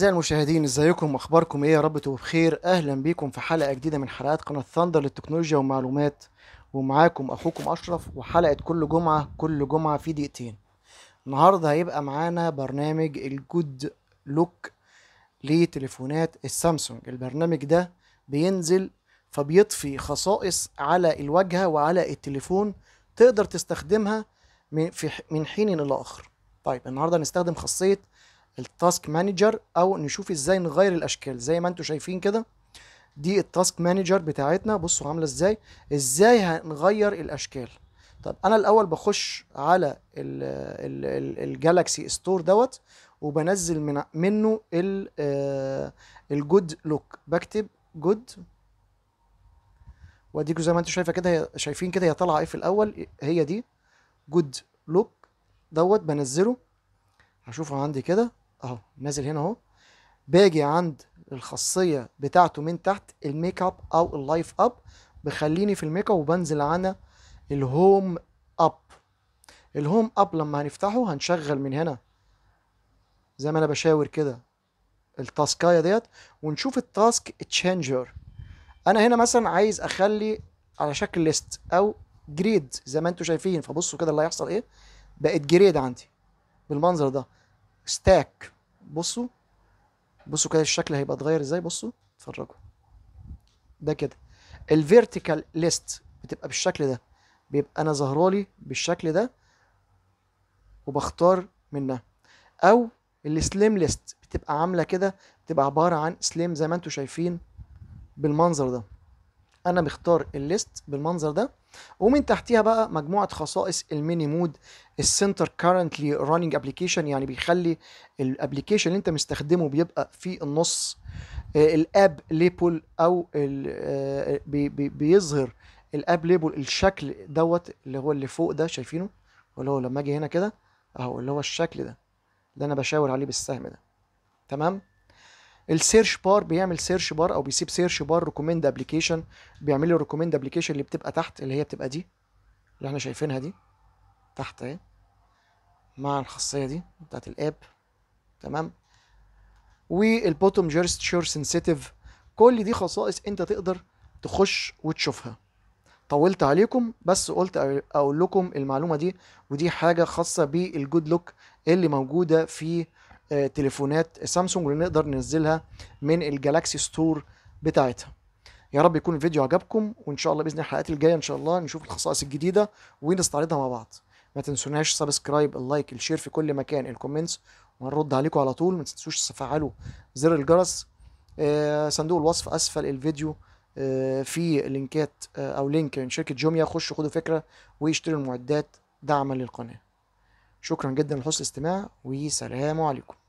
أعزائي المشاهدين ازيكم اخباركم ايه يا رب تبقوا بخير اهلا بيكم في حلقه جديده من حلقات قناه ثاندر للتكنولوجيا والمعلومات ومعاكم اخوكم اشرف وحلقه كل جمعه كل جمعه في دقيقتين النهارده هيبقى معانا برنامج الجود لوك لتليفونات السامسونج البرنامج ده بينزل فبيضفي خصائص على الواجهه وعلى التليفون تقدر تستخدمها من في من حين الى اخر طيب النهارده هنستخدم خاصيه التاسك مانجر او نشوف ازاي نغير الاشكال زي ما انتم شايفين كده دي التاسك مانجر بتاعتنا بصوا عامله ازاي ازاي هنغير الاشكال طب انا الاول بخش على الجالاكسي ستور دوت وبنزل من منه الجود لوك بكتب جود واديكوا زي ما انتم شايفه كده هي- شايفين كده هي طالعه ايه في الاول هي دي جود لوك دوت بنزله هشوفه عندي كده اهو نازل هنا اهو باجي عند الخاصيه بتاعته من تحت الميك اب او اللايف اب بخليني في الميك اب وبنزل على الهوم اب الهوم اب لما هنفتحه هنشغل من هنا زي ما انا بشاور كده التاسكايه ديت ونشوف التاسك تشينجر انا هنا مثلا عايز اخلي على شكل ليست او جريد زي ما انتم شايفين فبصوا كده اللي هيحصل ايه بقت جريد عندي بالمنظر ده ستاك بصوا بصوا كده الشكل هيبقى اتغير ازاي بصوا اتفرجوا ده كده الفيرتيكال ليست بتبقى بالشكل ده بيبقى انا ظهرالي بالشكل ده وبختار منها او السليم ليست بتبقى عامله كده بتبقى عباره عن سليم زي ما انتم شايفين بالمنظر ده انا مختار الليست بالمنظر ده ومن تحتيها بقى مجموعه خصائص الميني مود السنتر كارنتلي راننج ابلكيشن يعني بيخلي الابلكيشن اللي انت مستخدمه بيبقى في النص آه، الاب ليبل او ال- آه، بي بي بيظهر الاب ليبل الشكل دوت اللي هو اللي فوق ده شايفينه اللي هو لما اجي هنا كده اهو اللي هو الشكل ده اللي انا بشاور عليه بالسهم ده تمام السيرش بار بيعمل سيرش بار او بيسيب سيرش بار ريكومند ابلكيشن بيعمل لي الريكومند ابلكيشن اللي بتبقى تحت اللي هي بتبقى دي اللي احنا شايفينها دي تحت اهي مع الخاصيه دي بتاعت الاب تمام والبوتوم جيرستشر سنسيتيف كل دي خصائص انت تقدر تخش وتشوفها طولت عليكم بس قلت اقول لكم المعلومه دي ودي حاجه خاصه بالجود لوك اللي موجوده في آه، تليفونات سامسونج اللي نقدر ننزلها من الجالاكسي ستور بتاعتها يا رب يكون الفيديو عجبكم وان شاء الله باذن الله الحلقات الجايه ان شاء الله نشوف الخصائص الجديده ونستعرضها مع بعض ما تنسوناش سبسكرايب اللايك الشير في كل مكان الكومنتس وهنرد عليكم على طول ما تنسوش تفعلوا زر الجرس آه، صندوق الوصف اسفل الفيديو آه، في لينكات آه، او لينك من شركه جوميا خشوا خدوا فكره واشتروا المعدات دعما للقناه شكرا جدا لحسن الاستماع وسلام عليكم